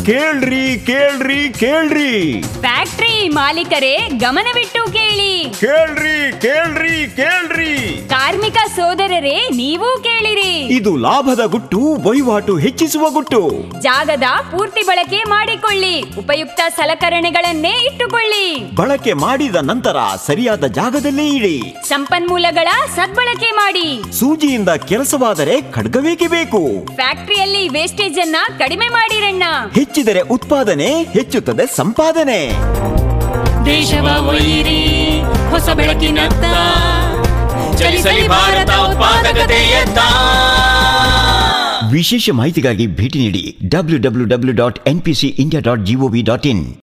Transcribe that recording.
ಕೇಳ್ರಿ ಕೇಳ್ರಿ ಕೇಳ್ರಿ ಫ್ಯಾಕ್ಟರಿ ಮಾಲೀಕರೇ ಗಮನವಿಟ್ಟು ಕೇಳಿ ಕೇಳ್ರಿ ಕೇಳ್ರಿ ಕೇಳ್ರಿ ಕಾರ್ಮಿಕ ಸೋದರರೇ ನೀವು ಕೇಳಿರಿ ಇದು ಲಾಭದ ಗುಟ್ಟು ವಹಿವಾಟು ಹೆಚ್ಚಿಸುವ ಗುಟ್ಟು ಜಾಗದ ಪೂರ್ತಿ ಬಳಕೆ ಮಾಡಿಕೊಳ್ಳಿ ಉಪಯುಕ್ತ ಸಲಕರಣೆಗಳನ್ನೇ ಇಟ್ಟುಕೊಳ್ಳಿ ಬಳಕೆ ಮಾಡಿದ ನಂತರ ಸರಿಯಾದ ಜಾಗದಲ್ಲೇ ಇಡಿ ಸಂಪನ್ಮೂಲಗಳ ಸದ್ಬಳಕೆ ಮಾಡಿ ಸೂಜಿಯಿಂದ ಕೆಲಸವಾದರೆ ಖಡ್ಗವೇಕೆ ಬೇಕು ಫ್ಯಾಕ್ಟರಿಯಲ್ಲಿ ವೇಸ್ಟೇಜ್ ಅನ್ನ ಕಡಿಮೆ ಮಾಡಿರಣ್ಣ ಹೆಚ್ಚಿದರೆ ಉತ್ಪಾದನೆ ಹೆಚ್ಚುತ್ತದೆ ಸಂಪಾದನೆ ದೇಶವ ಒಯ್ಯಿರಿ ಹೊಸ ಬೆಳಕಿನತ್ತ ಚಲಿಸಲಿ ಭಾರತ ಉತ್ಪಾದಕತೆಯತ್ತ ವಿಶೇಷ ಮಾಹಿತಿಗಾಗಿ ಭೇಟಿ ನೀಡಿ W W W dot N P C India dot gov dot ಇನ್